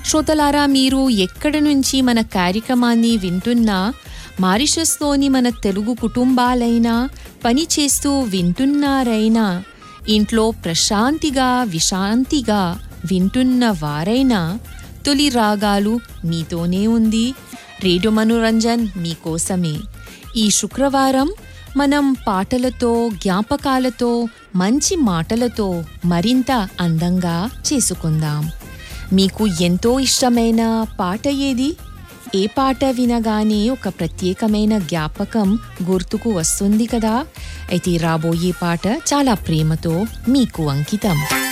శ్రోతలారా మీరు ఎక్కడి నుంచి మన కార్యక్రమాన్ని వింటున్నా మారిషస్లోని మన తెలుగు కుటుంబాలైనా పని చేస్తూ వింటున్నారైనా ఇంట్లో ప్రశాంతిగా విశాంతిగా వింటున్న వారైనా తొలి రాగాలు మీతోనే ఉంది రేడియో మనోరంజన్ మీకోసమే ఈ శుక్రవారం మనం పాటలతో జ్ఞాపకాలతో మంచి మాటలతో మరింత అందంగా చేసుకుందాం మీకు ఎంతో ఇష్టమైన పాట ఏది ఏ పాట వినగానే ఒక ప్రత్యేకమైన జ్ఞాపకం గుర్తుకు వస్తుంది కదా అయితే రాబోయే పాట చాలా ప్రేమతో మీకు అంకితం